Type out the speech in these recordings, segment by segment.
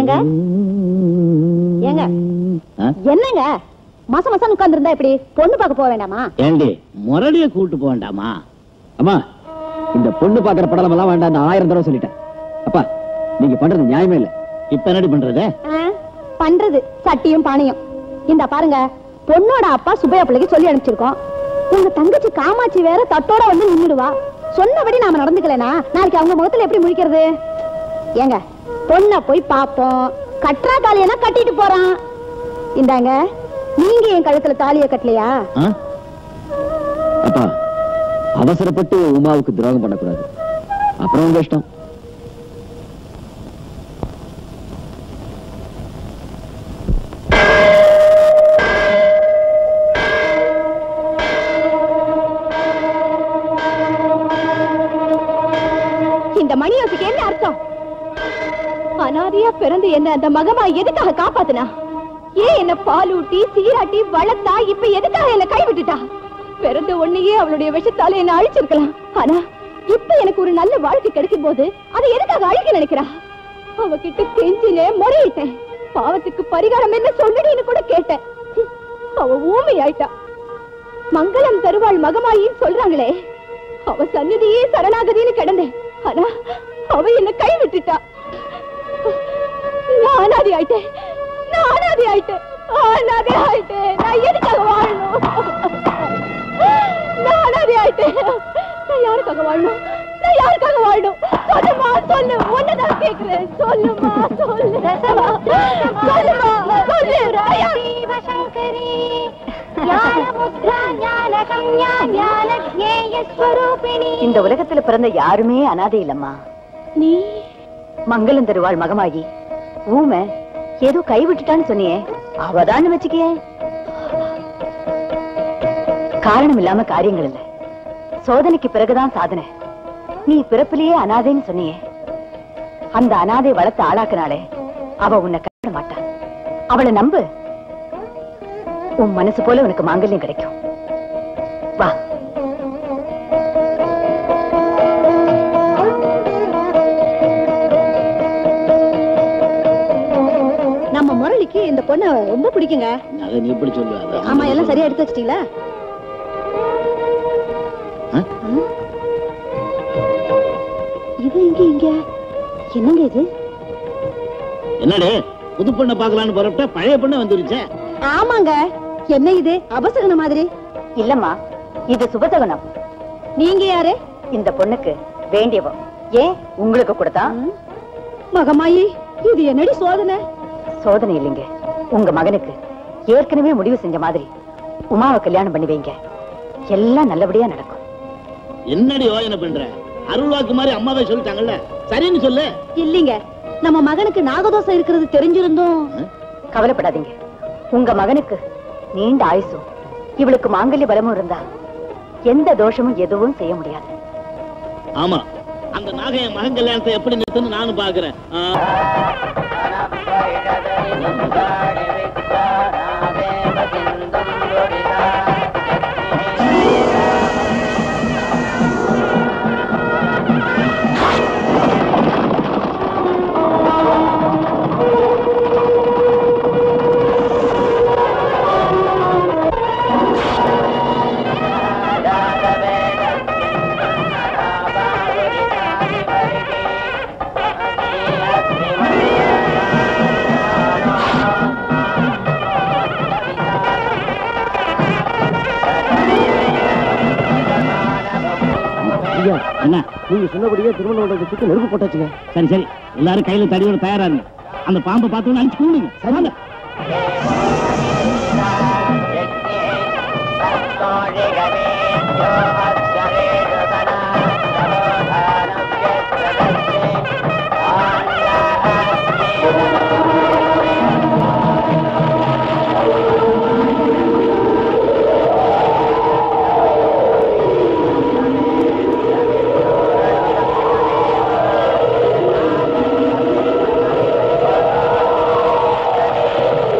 ஏங்க ஏங்க ஆ? என்னங்க மாசம் மாசம் உட்கார்ந்து இருந்தா இப்படி பொண்ணு பார்க்க போக வேண்டாமா ஏண்டி முரடிய கூட்டு போக வேண்டாமா அம்மா இந்த பொண்ணு பாக்குற படம் எல்லாம் வேண்டாம் நான் ஆயிரம் தடவை சொல்லிட்டேன் அப்பா நீங்க பண்றது நியாயமே இல்ல இப்ப என்னடி பண்றது ஆ, பண்றது சட்டியும் பானையும் இந்த பாருங்க பொண்ணோட அப்பா சுப்பையா பிள்ளைக்கு சொல்லி அனுப்பிச்சிருக்கோம் உங்க தங்கச்சி காமாட்சி வேற தட்டோட வந்து நின்னுடுவா சொன்னபடி நாம நடந்துக்கலனா நாளைக்கு அவங்க முகத்துல எப்படி முழிக்கிறது ஏங்க பொண்ண போய் பாப்போம் கட்டுறா தாலியெல்லாம் கட்டிட்டு போறான் இந்தாங்க நீங்க என் கழுத்துல தாலிய கட்டலையா ஆ? அப்பா அவசரப்பட்டு உமாவுக்கு துரோகம் பண்ணக்கூடாது அப்புறம் உங்க இஷ்டம் இந்த மணியோசுக்கு என்ன அர்த்தம் அனாதையா பிறந்து என்ன அந்த மகமா எதுக்காக காப்பாத்துனா ஏன் என்ன பாலூட்டி சீராட்டி வளர்த்தா இப்ப எதுக்காக என்ன கைவிட்டுட்டா பிறந்த உடனேயே அவளுடைய விஷத்தால என்ன அழிச்சிருக்கலாம் ஆனா இப்ப எனக்கு ஒரு நல்ல வாழ்க்கை கிடைக்கும் போது அதை எதுக்காக அழிக்க நினைக்கிறா அவகிட்ட கெஞ்சினே முறையிட்டேன் பாவத்துக்கு பரிகாரம் என்ன சொல்லுடின்னு கூட கேட்டேன் ஹம், அவ ஊமையாயிட்டா மங்களம் தருவாள் மகமாயின்னு சொல்றாங்களே அவ சந்நிதியே சரணாகதின்னு கிடந்தேன் ஆனா அவ என்ன கை விட்டுட்டா நான் அனாதி ஆயிட்டேன் நான் அனாதி ஆயிட்டேன் அனாதி ஆயிட்டேன் நான் எதுக்காக வாழணும் நான் அனாதி ஆயிட்டேன் நான் யாருக்காக வாழணும் நான் யாருக்காக வாழணும் சொல்லுமா சொல்லு ஒன்னதான் கேக்குறேன் சொல்லுமா சொல்லு சொல்லுமா சொல்லு இந்த உலகத்துல பிறந்த யாருமே அனாதை இல்லம்மா நீ மங்களம் தருவாள் மகமாயி ஊமை ஏதோ கை விட்டுட்டான்னு சொன்னியே அவதான்னு வச்சுக்கியே காரணம் இல்லாம காரியங்கள் இல்ல சோதனைக்கு பிறகுதான் சாதனை நீ பிறப்பிலேயே அனாதைன்னு சொன்னியே அந்த அனாதை வளர்த்து ஆளாக்குனாலே அவ உன்னை கைவிட மாட்டா அவளை நம்பு உன் மனசு போல உனக்கு மாங்கல்யம் கிடைக்கும் வா நம்ம முரளிக்கு இந்த பொண்ணை ரொம்ப பிடிக்குங்க அதை நீ எப்படி சொல்லுவ ஆமா எல்லாம் சரியா எடுத்து வச்சிட்டீங்களா ஆ? இது இங்க இங்க என்னங்க இது என்னடி புது பொண்ணை பார்க்கலான்னு போறப்ப பழைய பொண்ணு வந்துருச்சே ஆமாங்க என்ன இது அபசகன மாதிரி இல்லம்மா இது சுபசகனம் நீங்க யாரு இந்த பொண்ணுக்கு வேண்டியவ ஏன் உங்களுக்கு கொடுத்தா மகமாயி இது என்னடி சோதனை சோதனை இல்லைங்க உங்க மகனுக்கு ஏற்கனவே முடிவு செஞ்ச மாதிரி உமாவை கல்யாணம் பண்ணி வைங்க எல்லாம் நல்லபடியா நடக்கும் என்னடி யோசனை பண்ற அருள்வாக்கு மாதிரி அம்மாவே சொல்லிட்டாங்கல்ல சரின்னு சொல்லு இல்லீங்க நம்ம மகனுக்கு நாகதோஷம் இருக்கிறது தெரிஞ்சிருந்தோம் கவலைப்படாதீங்க உங்க மகனுக்கு நீண்ட ஆயுசும் இவளுக்கு மாங்கல்ய பலமும் இருந்தா எந்த தோஷமும் எதுவும் செய்ய முடியாது ஆமா அந்த நாகைய மகன் கல்யாணத்தை எப்படி நிறுத்துன்னு நானும் பாக்குறேன் ஆ. ஐயா என்ன நீங்க சொன்னபடியே திருமண மண்டபத்துக்கு நெருப்பு போட்டாச்சுங்க சரி சரி எல்லாரும் கையில தடியோட தயாரா இருங்க அந்த பாம்பை பார்த்தோன்னு அடிச்சு கூடுங்க சரிங்க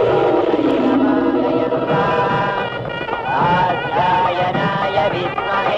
आध्यायनाय विद्महे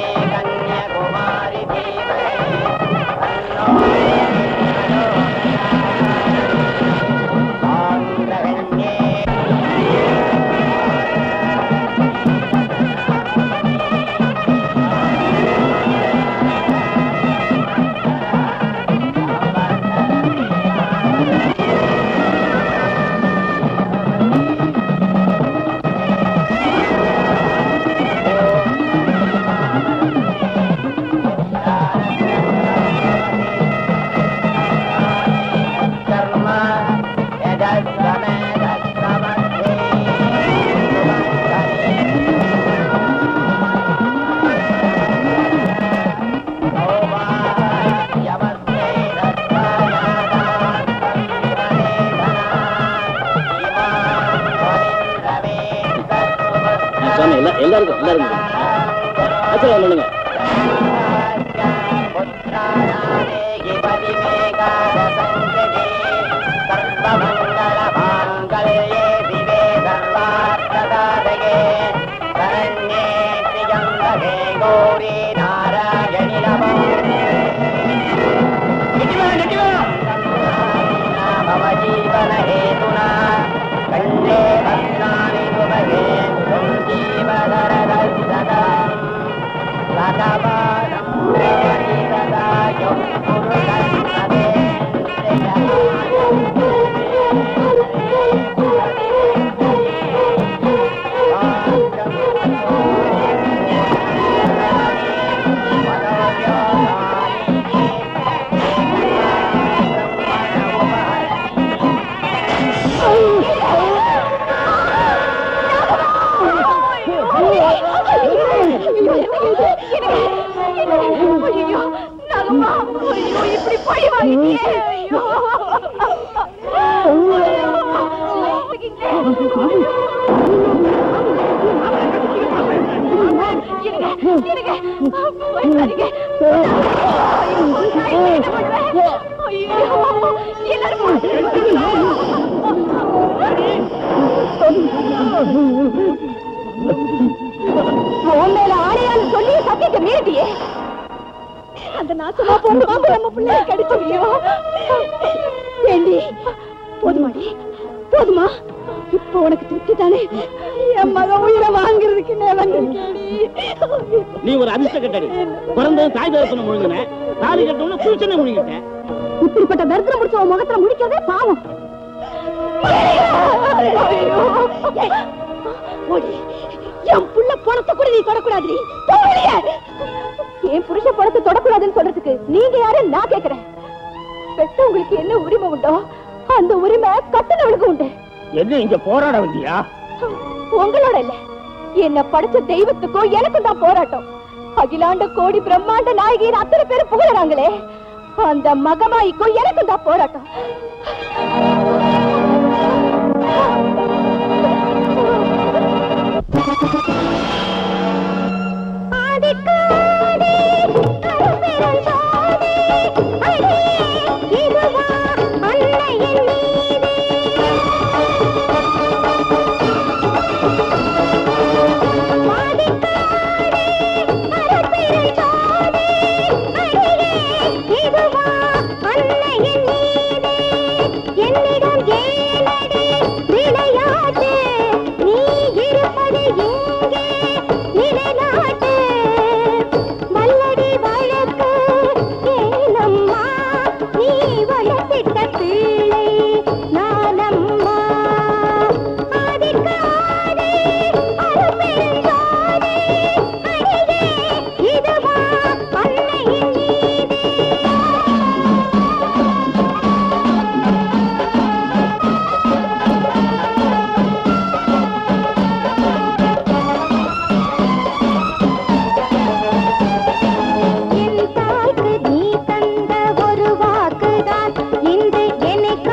எல்லாருக்கும் எல்லாருக்கும் ஆசீர்வாதம் பண்ணுங்க ஐயோ நகமா ஐயோ இப்படி பழி வாங்கிட்டியே ஐயோ இருங்க இருங்க போயிடாதீங்க ஐயோ எல்லாரும் உன் மேல ஆணையான்னு சொல்லி சத்தியத்தை மீறிட்டியே அந்த நாசமா போன பாம்பு நம்ம பிள்ளைய கடிச்சிருக்கியோ ஏண்டி போதுமாடி போதுமா இப்போ உனக்கு திருப்தி தானே என் மக உயிரை வாங்குறதுக்கு நான் வந்திருக்கேன்டி நீ ஒரு அதிர்ஷ்ட கட்டடி பிறந்தது தாய் தகப்பன முழுங்கின தாலி கட்டணும்னு புருஷனை முழுங்கிட்டேன் இப்படிப்பட்ட தரித்திரம் முடிச்ச உன் முகத்துல முடிக்கிறதே பாவம் ஐயோ. ஓடி. என் புள்ள பணத்தை கூட நீ தொடக்கூடாது என் புருஷ பணத்தை தொடக்கூடாதுன்னு சொல்றதுக்கு நீங்க யாரு நான் கேக்குறேன் பெத்தவங்களுக்கு என்ன உரிமை உண்டோ அந்த உரிமை கட்டுனவளுக்கு உண்டு என்ன இங்க போராட வந்தியா உங்களோட இல்ல என்ன படைச்ச தெய்வத்துக்கும் எனக்கும் தான் போராட்டம் அகிலாண்ட கோடி பிரம்மாண்ட நாயகின்னு அத்தனை பேர் புகழறாங்களே அந்த மகமாய்க்கும் எனக்கும் தான் போராட்டம் என்னிடம் ஏனடி விளையாட்டு நீ இருப்பது எங்கே நிலைநாட்டு வல்லடி வழக்கு ஏனம்மா நீ வளர்த்திட்ட பிள்ளை நானம்மா ஆதிக்காதே அருப்பெருஞ்சாதே அடியே இதுவா அன்னையின் நீதி என் தாய்க்கு நீ தந்த ஒரு வாக்குதான் இன்று என்னை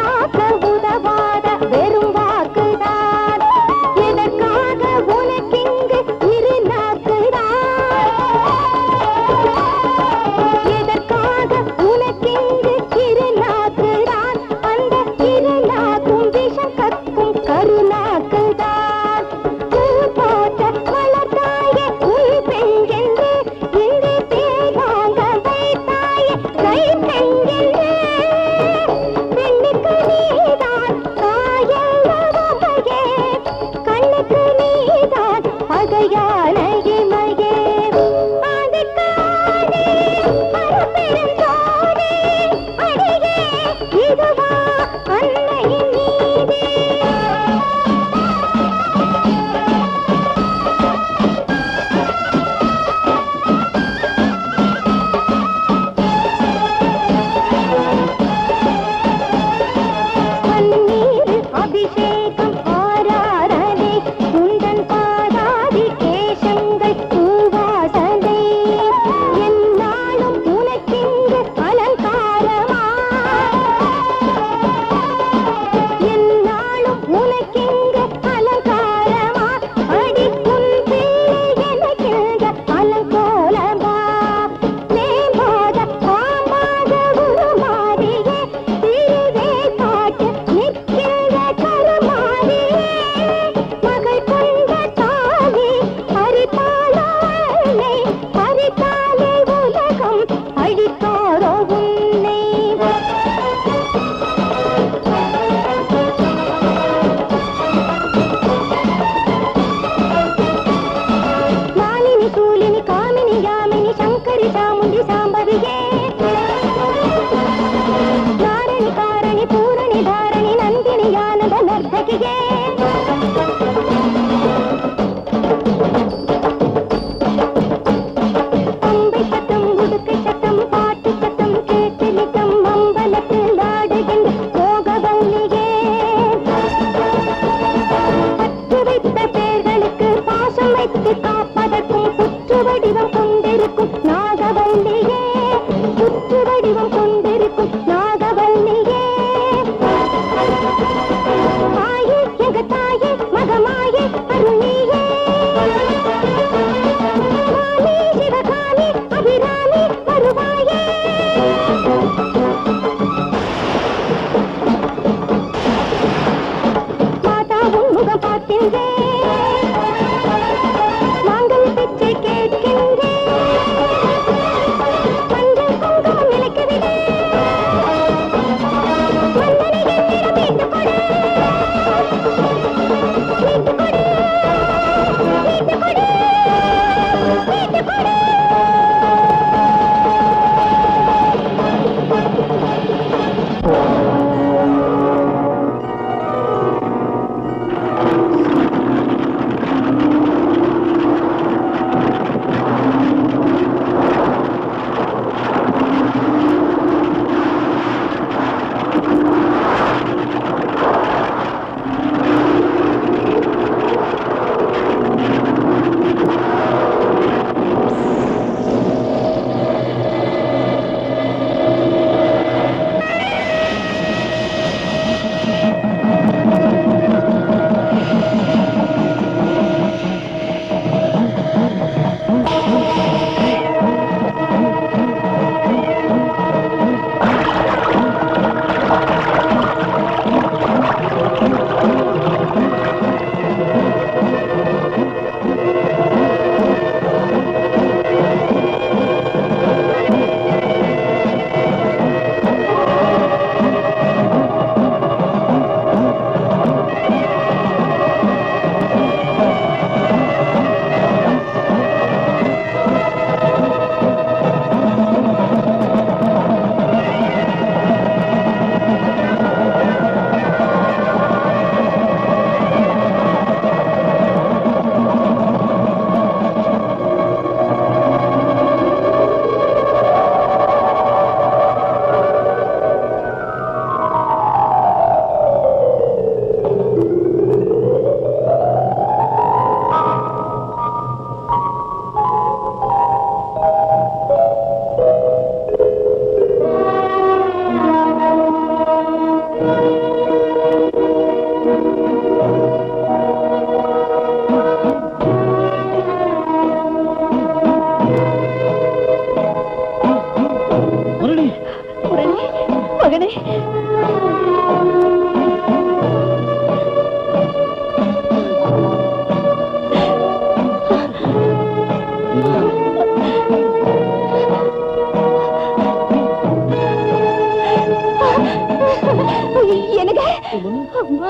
எனக்கு அம்மா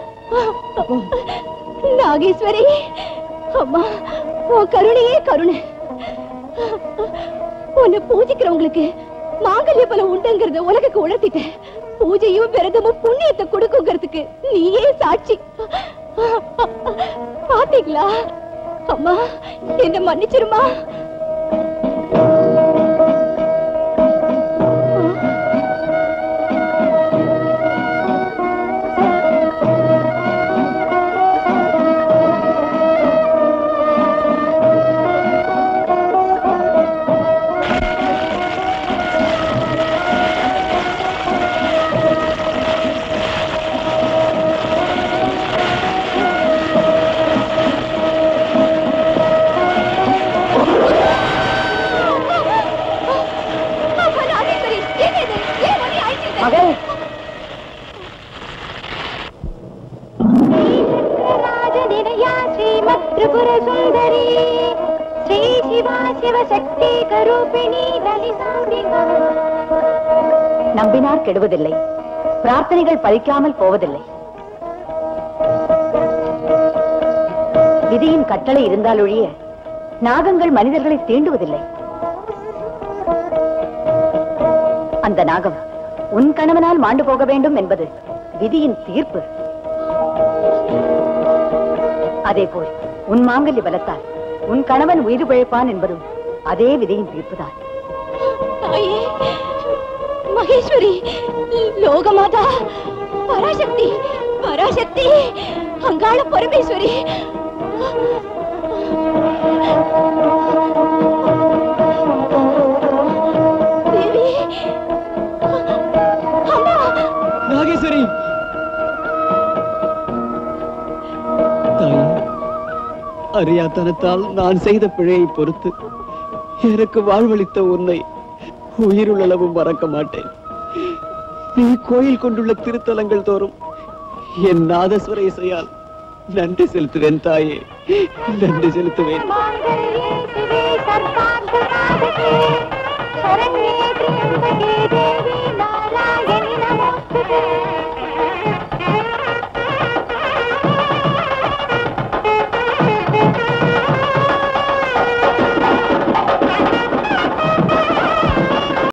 நாகேஸ்வரி அம்மா உன் கருணையே கருணை உன்னை பூஜிக்கிறவங்களுக்கு மாங்கல்ய பலம் உண்டுங்கிறத உலகுக்கு உணர்த்திட்டேன் பூஜையும் விரதமும் புண்ணியத்தை கொடுக்குங்கிறதுக்கு நீயே சாட்சி பாத்தீங்களா அம்மா என்ன மன்னிச்சிருமா அம்மா, நாகேஸ்வரி, என்ன இது? ஏன் உன்னை அழைச்சிருக்க? மகள் ராஜதினயா ஸ்ரீமத் திரிபுர சுந்தரி ஸ்ரீ சிவா சிவசக்தி கரூபிணி லலிதாம்பிகா நம்பினார் கெடுவதில்லை பிரார்த்தனைகள் பலிக்காமல் போவதில்லை விதியின் கட்டளை இருந்தாலொழிய நாகங்கள் மனிதர்களை தீண்டுவதில்லை அந்த நாகம் உன் கணவனால் மாண்டு போக வேண்டும் என்பது விதியின் தீர்ப்பு அதேபோல் உன் மாங்கல்ய பலத்தால் உன் கணவன் உயிர் பிழைப்பான் என்பதும் அதே விதியின் தீர்ப்புதான் தாயே மகேஸ்வரி லோகமாதா பராசக்தி பராசக்தி அங்காள பரமேஸ்வரி தேவி அம்மா நாகேஸ்வரி தாயே அறியாத்தனத்தால் நான் செய்த பிழையை பொறுத்து எனக்கு வாழ்வளித்த உன்னை உயிருள்ளளவும் மறக்க மாட்டேன் நீ கோயில் கொண்டுள்ள திருத்தலங்கள் தோறும் என் நாதஸ்வர இசையால் நன்றி செலுத்துவேன் தாயே நன்றி செலுத்துவேன் மாங்கல்யே சிவே சர்வார்த்த சாதகே சரண்யே